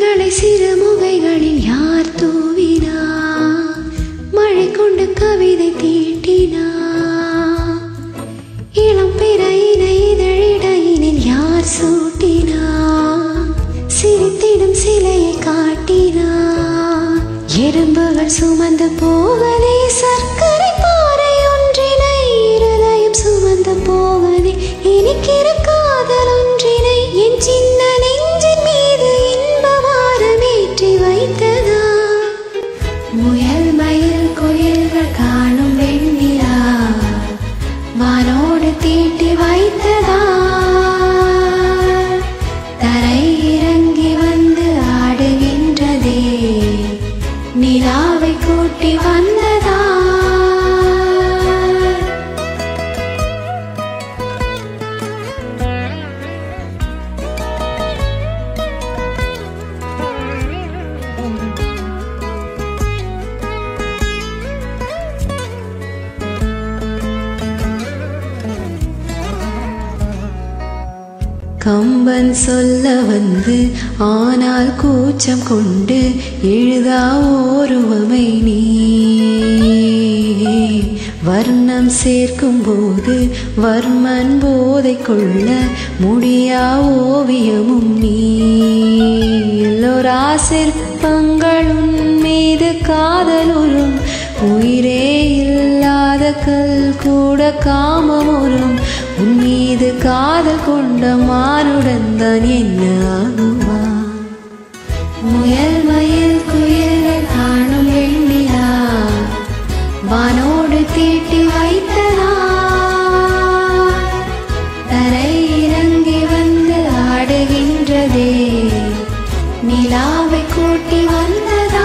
மலர்களை சிறுமுகைகளில் யார் தூவினார் மழை கொண்டு கவிதை தீட்டினார் இளம் பிறையினை இதழிடையினில் யார் சூட்டினார் சிரித்திடும் சிலையை காட்டினார் எறும்புகள் சுமந்து போவதே சர்க்கரை பாறை ஒன்றினை இருதயம் சுமந்து போவதே എനിക്കൊരു காதல் ஒன்றினை என் சின்ன நெஞ்சின் மீது இன்பவாரமேற்றி வைத்ததா முயல் மயில் குயில்கள் காணும் வெண்ணிலா வானோடு தீட்டி வைத்ததா தரை இறங்கி வந்து ஆடுகின்றதே நிலாவை கூட்டி வந்ததா கம்பன் சொல்ல வந்து ஆனால் கூச்சம் கொண்டு எழுதா ஓருவமை நீ வர்ணம் சேர்க்கும் போது வர்மன் போதை கொள்ள முடியா ஓவியமும் நீ எல்லோரா சிற்பங்களும் மீது காதலுறும் உயிரே இல்லாத கல் கூட காமமுறும் உன் மீது காதல் கொண்ட மானுடன் தான் என்ன ஆகுமா முயல் மயில் குயில்கள் காணும் வெண்ணிலா வானோடு தீட்டி வைத்ததா தரை இறங்கி வந்து ஆடுகின்றதே நிலாவை கூட்டி வந்ததா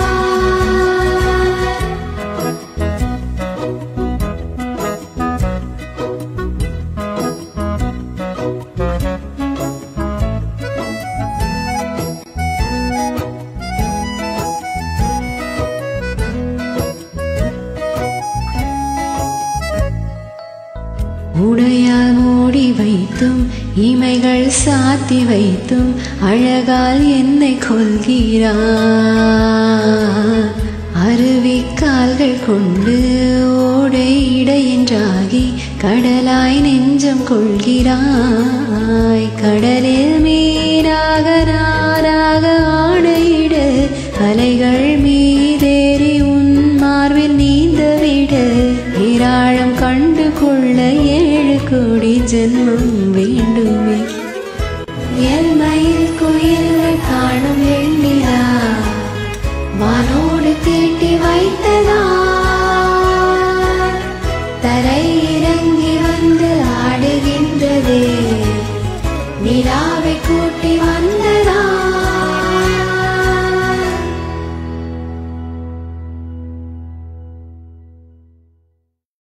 உடையால் மூடி வைத்தும் இமைகள் சாத்தி வைத்தும் அழகால் என்னை கொள்கிறார் அருவி கால்கள் கொண்டு ஓடை இடையென்றாகி கடலாய் நெஞ்சம் கொள்கிறாய் கடலில் மீனாக நானாக ஆடையிட அலைகள் மீதேறி உன் மார்பில் நீந்தவிட ஏராளம் கண்டு கொள்ள ஏழு கோடி ஜென்மம் வேண்டுமே எல் மயில் குயில்கள் காணும் வெண்ணிலா வானோடு தீட்டி வைத்ததா